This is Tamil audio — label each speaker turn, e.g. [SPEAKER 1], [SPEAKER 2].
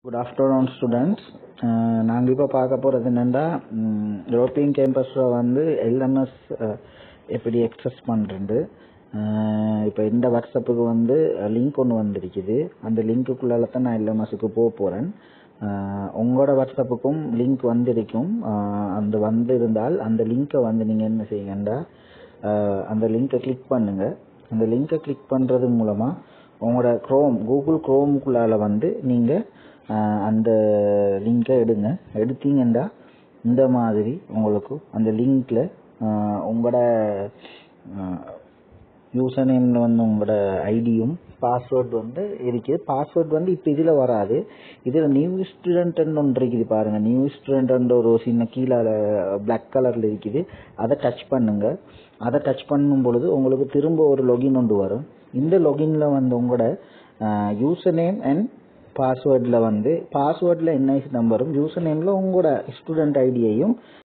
[SPEAKER 1] குட் ஆஃப்டர்நூன் ஸ்டூடெண்ட்ஸ் நாங்கள் இப்போ பார்க்க போகிறது என்னென்னா யூரோப்பியன் கேம்பஸில் வந்து எல்எம்எஸ் எப்படி எக்ஸஸ் பண்ணுறது இப்போ இந்த வாட்ஸ்அப்புக்கு வந்து லிங்க் ஒன்று வந்திருக்குது அந்த லிங்க்குள்ளால தான் நான் எல்எம்எஸ்க்கு போக போகிறேன் உங்களோட வாட்ஸ்அப்புக்கும் லிங்க் வந்திருக்கும் அந்த வந்து இருந்தால் அந்த லிங்க்கை வந்து நீங்கள் என்ன செய்யுங்கன்னா அந்த லிங்க்கை கிளிக் பண்ணுங்கள் அந்த லிங்க்கை கிளிக் பண்ணுறது மூலமாக உங்களோட க்ரோம் கூகுள் க்ரோமுக்குள்ளால வந்து நீங்கள் அந்த லிங்கை எடுங்க எடுத்தீங்கன்னா இந்த மாதிரி உங்களுக்கு அந்த லிங்க்ல உங்களோட யூசர் நேமில் வந்து உங்களோட ஐடியும் பாஸ்வேர்ட் வந்து இருக்குது பாஸ்வேர்ட் வந்து இப்போ இதில் வராது இதில் நியூ ஸ்டூடெண்ட்னு ஒன்று இருக்குது பாருங்கள் நியூ ஸ்டூடெண்ட் ஒரு சின்ன கீழே பிளாக் கலரில் இருக்குது அதை டச் பண்ணுங்க அதை டச் பண்ணும் பொழுது உங்களுக்கு திரும்ப ஒரு லொகின் ஒன்று வரும் இந்த லொகினில் வந்து உங்களோட யூசர் நேம் அண்ட் பாஸ்வேர்டில் வந்து பாஸ்வேர்டில் என்ஐசி நம்பரும் யூசர் நேமில் உங்களோட ஸ்டூடெண்ட் ஐடியையும்